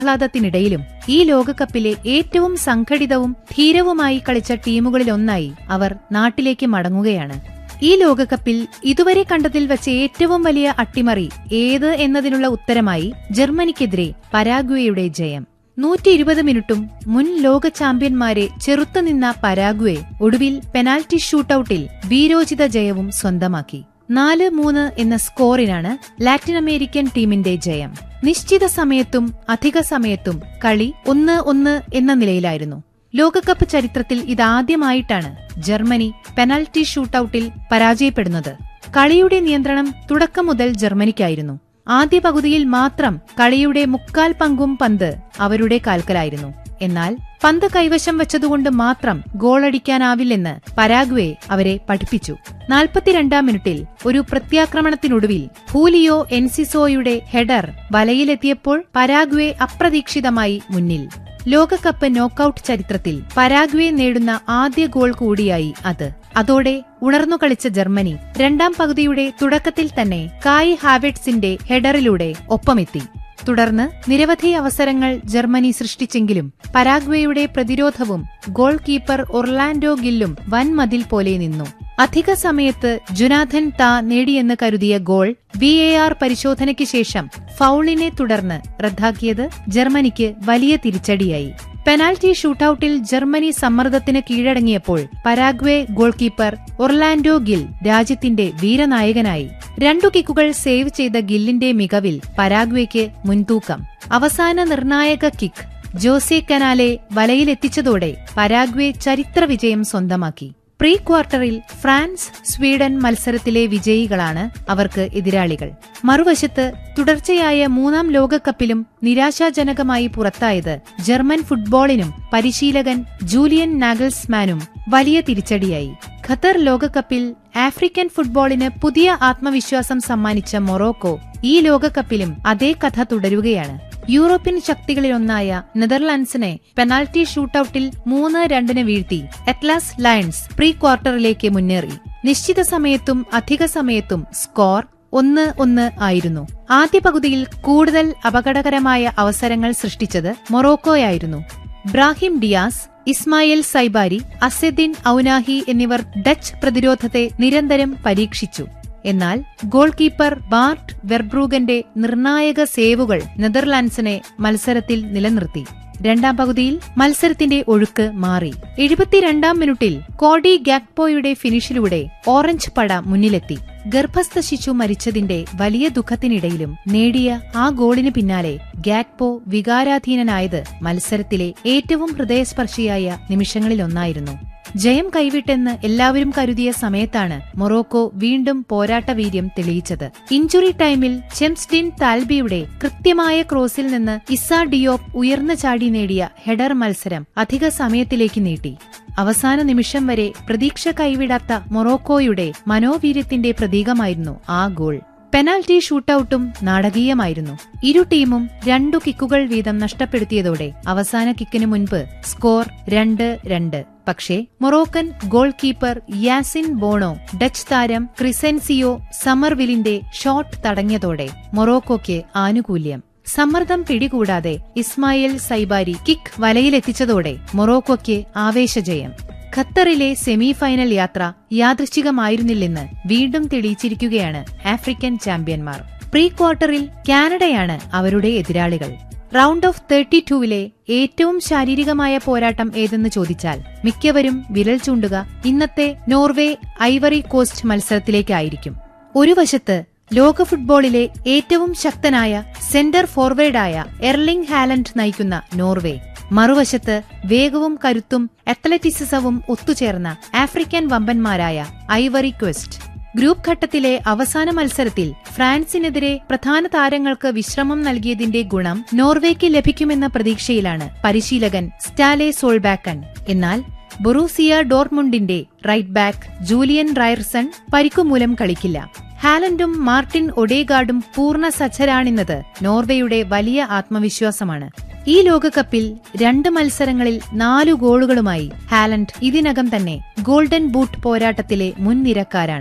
ആഹ്ലാദത്തിനിടയിലും ഈ ലോകകപ്പിലെ ഏറ്റവും സംഘടിതവും ധീരവുമായി കളിച്ച ടീമുകളിലൊന്നായി അവർ നാട്ടിലേക്ക് മടങ്ങുകയാണ് ഈ ലോകകപ്പിൽ ഇതുവരെ കണ്ടതിൽ വെച്ച് ഏറ്റവും വലിയ അട്ടിമറി ഏത് എന്നതിനുള്ള ഉത്തരമായി ജർമ്മനിക്കെതിരെ പരാഗ്വേയുടെ ജയം നൂറ്റി ഇരുപത് മിനിറ്റും മുൻ ലോക ചാമ്പ്യന്മാരെ ചെറുത്തുനിന്ന പരാഗ്വെ ഒടുവിൽ പെനാൽറ്റി ഷൂട്ടൌട്ടിൽ വീരോചിത ജയവും സ്വന്തമാക്കി നാല് മൂന്ന് എന്ന സ്കോറിനാണ് ലാറ്റിൻ അമേരിക്കൻ ടീമിന്റെ ജയം നിശ്ചിത സമയത്തും അധിക സമയത്തും കളി ഒന്ന് ഒന്ന് എന്ന നിലയിലായിരുന്നു ലോകകപ്പ് ചരിത്രത്തിൽ ഇതാദ്യമായിട്ടാണ് ജർമ്മനി പെനൽറ്റി ഷൂട്ടൌട്ടിൽ പരാജയപ്പെടുന്നത് കളിയുടെ നിയന്ത്രണം തുടക്കം മുതൽ ജർമ്മനിക്കായിരുന്നു ആദ്യ പകുതിയിൽ മാത്രം കളിയുടെ മുക്കാൽ പങ്കും പന്ത് അവരുടെ കാൽക്കലായിരുന്നു എന്നാൽ പന്ത് കൈവശം വെച്ചതുകൊണ്ട് മാത്രം ഗോളടിക്കാനാവില്ലെന്ന് പരാഗ്വെ അവരെ പഠിപ്പിച്ചു നാൽപ്പത്തിരണ്ടാം മിനിറ്റിൽ ഒരു പ്രത്യാക്രമണത്തിനൊടുവിൽ ഭൂലിയോ എൻസിസോയുടെ ഹെഡർ വലയിലെത്തിയപ്പോൾ പരാഗ്വെ അപ്രതീക്ഷിതമായി മുന്നിൽ ലോകകപ്പ് നോക്കൌട്ട് ചരിത്രത്തിൽ പരാഗ്വെ നേടുന്ന ആദ്യ ഗോൾ കൂടിയായി അത് അതോടെ ഉണർന്നു കളിച്ച ജർമ്മനി രണ്ടാം പകുതിയുടെ തുടക്കത്തിൽ തന്നെ കായ് ഹാവെറ്റ്സിന്റെ ഹെഡറിലൂടെ ഒപ്പമെത്തി തുടർന്ന് നിരവധി അവസരങ്ങൾ ജർമ്മനി സൃഷ്ടിച്ചെങ്കിലും പരാഗ്വേയുടെ പ്രതിരോധവും ഗോൾ കീപ്പർ ഒർലാൻഡോ ഗില്ലും വൻമതിൽ പോലെ നിന്നു അധിക സമയത്ത് ജുനാഥൻ താ നേടിയെന്ന് കരുതിയ ഗോൾ വി എ ആർ പരിശോധനയ്ക്ക് ശേഷം ഫൌളിനെ തുടർന്ന് റദ്ദാക്കിയത് ജർമ്മനിക്ക് വലിയ തിരിച്ചടിയായി പെനാൽറ്റി ഷൂട്ടൌട്ടിൽ ജർമ്മനി സമ്മർദ്ദത്തിന് കീഴടങ്ങിയപ്പോൾ Paraguay goalkeeper Orlando Gil രാജ്യത്തിന്റെ വീരനായകനായി രണ്ടു കിക്കുകൾ സേവ് ചെയ്ത ഗില്ലിന്റെ മികവിൽ പരാഗ്വേക്ക് മുൻതൂക്കം അവസാന നിർണായക കിക്ക് ജോസെ കനാലെ വലയിലെത്തിച്ചതോടെ പരാഗ്വെ ചരിത്ര വിജയം സ്വന്തമാക്കി പ്രീ ക്വാർട്ടറിൽ ഫ്രാൻസ് സ്വീഡൻ മത്സരത്തിലെ വിജയികളാണ് അവർക്ക് എതിരാളികൾ മറുവശത്ത് തുടർച്ചയായ മൂന്നാം ലോകകപ്പിലും നിരാശാജനകമായി പുറത്തായത് ജർമ്മൻ ഫുട്ബോളിനും പരിശീലകൻ ജൂലിയൻ നാഗൽസ്മാനും വലിയ തിരിച്ചടിയായി ഖത്തർ ലോകകപ്പിൽ ആഫ്രിക്കൻ ഫുട്ബോളിന് പുതിയ ആത്മവിശ്വാസം സമ്മാനിച്ച മൊറോക്കോ ഈ ലോകകപ്പിലും അതേ കഥ തുടരുകയാണ് യൂറോപ്യൻ ശക്തികളിലൊന്നായ നെതർലാൻഡ്സിനെ പെനാൽറ്റി ഷൂട്ടൌട്ടിൽ മൂന്ന് രണ്ടിന് വീഴ്ത്തി അറ്റ്ലാസ് ലയൺസ് പ്രീ ക്വാർട്ടറിലേക്ക് മുന്നേറി നിശ്ചിത സമയത്തും അധിക സമയത്തും സ്കോർ ഒന്ന് ഒന്ന് ആയിരുന്നു ആദ്യ പകുതിയിൽ കൂടുതൽ അപകടകരമായ അവസരങ്ങൾ സൃഷ്ടിച്ചത് മൊറോക്കോയായിരുന്നു Brahim Diaz Ismail Saibari Azzedine Ounahi എന്നിവർ ഡച്ച് പ്രതിരോധത്തെ നിരന്തരം പരീക്ഷിച്ചു എന്നാൽ ഗോൾ കീപ്പർ ബാർട്ട് വെർബ്രൂഗന്റെ നിർണായക സേവുകൾ നെതർലാൻഡ്സിനെ മത്സരത്തിൽ നിലനിർത്തി രണ്ടാം പകുതിയിൽ മത്സരത്തിന്റെ ഒഴുക്ക് മാറി എഴുപത്തിരണ്ടാം മിനിറ്റിൽ കോഡി ഗാക്പോയുടെ ഫിനിഷിലൂടെ ഓറഞ്ച് പട മുന്നിലെത്തി ഗർഭസ്ഥ ശിശു മരിച്ചതിന്റെ വലിയ ദുഃഖത്തിനിടയിലും നേടിയ ആ ഗോളിന് പിന്നാലെ ഗാക്പോ വികാരാധീനനായത് മത്സരത്തിലെ ഏറ്റവും ഹൃദയസ്പർശിയായ നിമിഷങ്ങളിലൊന്നായിരുന്നു ജയം കൈവിട്ടെന്ന് എല്ലാവരും കരുതിയ സമയത്താണ് മൊറോക്കോ വീണ്ടും പോരാട്ടവീര്യം തെളിയിച്ചത് ഇഞ്ചുറി ടൈമിൽ ചെംസ്ഡിൻ താൽബിയുടെ കൃത്യമായ ക്രോസിൽ നിന്ന് ഇസ ഡിയോപ്പ് ഉയർന്നു ചാടി നേടിയ ഹെഡർ മത്സരം അധിക സമയത്തിലേക്ക് നീട്ടി അവസാന നിമിഷം വരെ പ്രതീക്ഷ കൈവിടാത്ത മൊറോക്കോയുടെ മനോവീര്യത്തിന്റെ പ്രതീകമായിരുന്നു ആ ഗോൾ പെനാൽറ്റി ഷൂട്ടൌട്ടും നാടകീയമായിരുന്നു ഇരു ടീമും രണ്ടു കിക്കുകൾ വീതം നഷ്ടപ്പെടുത്തിയതോടെ അവസാന കിക്കിന് മുൻപ് സ്കോർ രണ്ട് രണ്ട് പക്ഷേ Moroccan goalkeeper Yassine Bono Dutch താരം ക്രിസെൻസിയോ സമർവിലിന്റെ ഷോട്ട് തടഞ്ഞതോടെ മൊറോക്കോയ്ക്ക് ആനുകൂല്യം സമ്മർദ്ദം പിടികൂടാതെ ഇസ്മായിൽ സൈബാരി കിക്ക് വലയിലെത്തിച്ചതോടെ മൊറോക്കോയ്ക്ക് ആവേശജയം ഖത്തറിലെ സെമി ഫൈനൽ യാത്ര യാദൃശ്ചികമായിരുന്നില്ലെന്ന് വീണ്ടും തെളിയിച്ചിരിക്കുകയാണ് ആഫ്രിക്കൻ ചാമ്പ്യന്മാർ പ്രീ ക്വാർട്ടറിൽ കാനഡയാണ് അവരുടെ എതിരാളികൾ റൗണ്ട് ഓഫ് തേർട്ടി ടൂവിലെ ഏറ്റവും ശാരീരികമായ പോരാട്ടം ഏതെന്ന് ചോദിച്ചാൽ മിക്കവരും വിരൽ ചൂണ്ടുക ഇന്നത്തെ നോർവേ ഐവറി കോസ്റ്റ് മത്സരത്തിലേക്കായിരിക്കും ഒരു വശത്ത് ലോക ഫുട്ബോളിലെ ഏറ്റവും ശക്തനായ സെന്റർ ഫോർവേഡായ എർലിംഗ് ഹാലൻഡ് നയിക്കുന്ന നോർവേ മറുവശത്ത് വേഗവും കരുത്തും അത്ലറ്റിസിസവും ഒത്തുചേർന്ന ആഫ്രിക്കൻ വമ്പന്മാരായ ഐവറി ക്വസ്റ്റ് ഗ്രൂപ്പ് ഘട്ടത്തിലെ അവസാന മത്സരത്തിൽ ഫ്രാൻസിനെതിരെ പ്രധാന താരങ്ങൾക്ക് വിശ്രമം നൽകിയതിന്റെ ഗുണം നോർവേക്ക് ലഭിക്കുമെന്ന പ്രതീക്ഷയിലാണ് പരിശീലകൻ സ്റ്റാലെ സോൾബാക്കൻ എന്നാൽ ബൊറൂസിയ ഡോർമുണ്ടിന്റെ റൈറ്റ് ബാക്ക് ജൂലിയൻ റയർസൺ പരിക്കുമൂലം കളിക്കില്ല ഹാലൻഡും മാർട്ടിൻ ഒഡേഗാർഡും പൂർണ്ണ സജ്ജരാണെന്നത് നോർവേയുടെ വലിയ ആത്മവിശ്വാസമാണ് ഈ ലോകകപ്പിൽ രണ്ട് മത്സരങ്ങളിൽ നാലു ഗോളുകളുമായി ഹാലൻഡ് ഇതിനകം തന്നെ ഗോൾഡൻ ബൂട്ട് പോരാട്ടത്തിലെ മുൻനിരക്കാരാണ്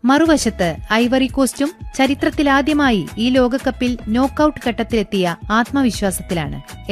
മറുവശത്ത് ഐവറി കോസ്റ്റും ചരിത്രത്തിലാദ്യമായി ഈ ലോകകപ്പിൽ നോക്കൌട്ട് ഘട്ടത്തിലെത്തിയ ആത്മവിശ്വാസത്തിലാണ്